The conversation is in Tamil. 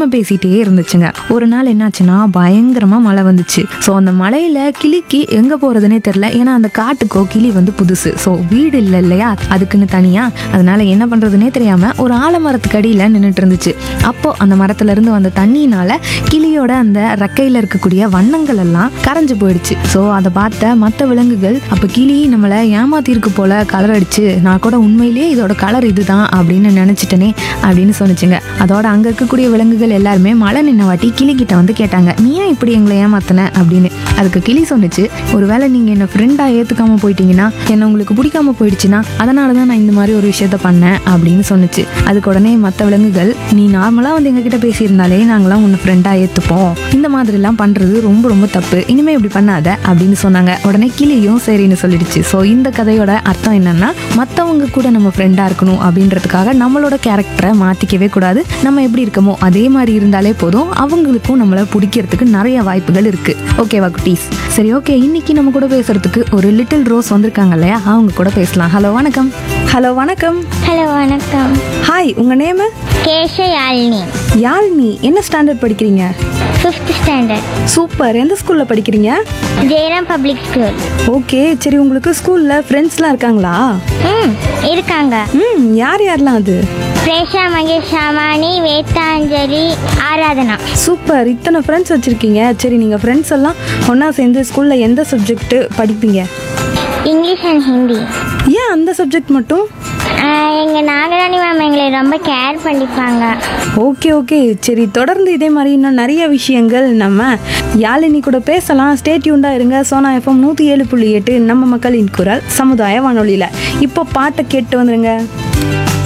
விடாம பேசிட்டே இருந்துச்சுங்க ஒரு நாள் என்னாச்சுன்னா பயங்கரமா மழை வந்துச்சு ஸோ அந்த மழையில கிளிக்கு எங்க போறதுனே தெரியல ஏன்னா அந்த காட்டுக்கோ கிளி வந்து புதுசு ஸோ வீடு இல்லை இல்லையா அதுக்குன்னு தனியா அதனால என்ன பண்றதுனே தெரியாம ஒரு ஆலமரத்துக்கு அடியில நின்றுட்டு இருந்துச்சு அப்போ அந்த மரத்துல இருந்து வந்த தண்ணியினால கிளியோட அந்த ரெக்கையில இருக்கக்கூடிய வண்ணங்கள் எல்லாம் கரைஞ்சு போயிடுச்சு ஸோ அதை பார்த்த மற்ற விலங்குகள் அப்போ கிளி நம்மளை ஏமாத்திருக்கு போல கலர் அடிச்சு நான் கூட உண்மையிலேயே இதோட கலர் இதுதான் அப்படின்னு நினைச்சிட்டனே அப்படின்னு சொன்னிச்சுங்க அதோட அங்க இருக்கக்கூடிய விலங்குகள் எல்லாருமே மழை நின்ன வாட்டி கிளி கிட்ட வந்து கேட்டாங்க நீ ஏன் இப்படி எங்களை ஏமாத்தின அப்படின்னு அதுக்கு கிளி சொன்னுச்சு ஒருவேளை நீங்க என்ன ஃப்ரெண்டா ஏத்துக்காம போயிட்டீங்கன்னா என்ன உங்களுக்கு பிடிக்காம போயிடுச்சுன்னா அதனால தான் நான் இந்த மாதிரி ஒரு விஷயத்த பண்ணேன் அப்படின்னு சொன்னுச்சு அதுக்கு உடனே மற்ற விலங்குகள் நீ நார்மலா வந்து எங்ககிட்ட பேசியிருந்தாலே நாங்களாம் உன்னை ஃப்ரெண்டா ஏத்துப்போம் இந்த மாதிரிலாம் பண்றது ரொம்ப ரொம்ப தப்பு இனிமே இப்படி பண்ணாத அப்படின்னு சொன்னாங்க உடனே கிளியும் சரின்னு சொல்லிடுச்சு ஸோ இந்த கதையோட அர்த்தம் என்னன்னா மற்றவங்க கூட நம்ம ஃப்ரெண்டா இருக்கணும் அப்படின்றதுக்காக நம்மளோட கேரக்டரை மாத்திக்கவே கூடாது நம்ம எப்படி இருக்கமோ அதே மாதிரி இருந்தாலே போதும் அவங்களுக்கும் நம்மளை பிடிக்கிறதுக்கு நிறைய வாய்ப்புகள் இருக்கு ஓகேவா குட்டீஸ் சரி ஓகே இன்னைக்கு நம்ம கூட பேசுறதுக்கு ஒரு லிட்டில் ரோஸ் வந்திருக்காங்க இல்லையா அவங்க கூட பேசலாம் ஹலோ வணக்கம் ஹலோ வணக்கம் ஹலோ வணக்கம் ஹாய் உங்க நேம் கேஷ யாழினி யாழ்னி என்ன ஸ்டாண்டர்ட் படிக்கிறீங்க ஃபிஃப்த் ஸ்டாண்டர்ட் சூப்பர் எந்த ஸ்கூல்ல படிக்கிறீங்க ஜெயராம் பப்ளிக் ஸ்கூல் ஓகே சரி உங்களுக்கு ஸ்கூல்ல ஃப்ரெண்ட்ஸ்லாம் இருக்காங்களா ம் இருக்காங்க ம் யார் யாரெல்லாம் அது பிரேஷா மகேஷ் சாமானி வேதாஞ்சலி ஆராதனா சூப்பர் இத்தனை ஃப்ரெண்ட்ஸ் வச்சிருக்கீங்க சரி நீங்க ஃப்ரெண்ட்ஸ் எல்லாம் ஒண்ணா சேர்ந்து ஸ்கூல்ல எந்த சப்ஜெக்ட் படிப்பீங்க இங்கிலீஷ் அண்ட் ஹிந்தி ஏன் அந்த சப்ஜெக்ட் மட்டும் ஆஹ் எங்க நாகராணி மேம் எங்களை ரொம்ப கேர் பண்ணிப்பாங்க ஓகே ஓகே சரி தொடர்ந்து இதே மாதிரி இன்னும் நிறைய விஷயங்கள் நம்ம யாழினி கூட பேசலாம் ஸ்டேட்யூண்டாக இருங்க சோனா எஃப்எம் நூற்றி ஏழு புள்ளி எட்டு நம்ம மக்களின் குரல் சமுதாய வானொலியில் இப்போ பாட்டை கேட்டு வந்துருங்க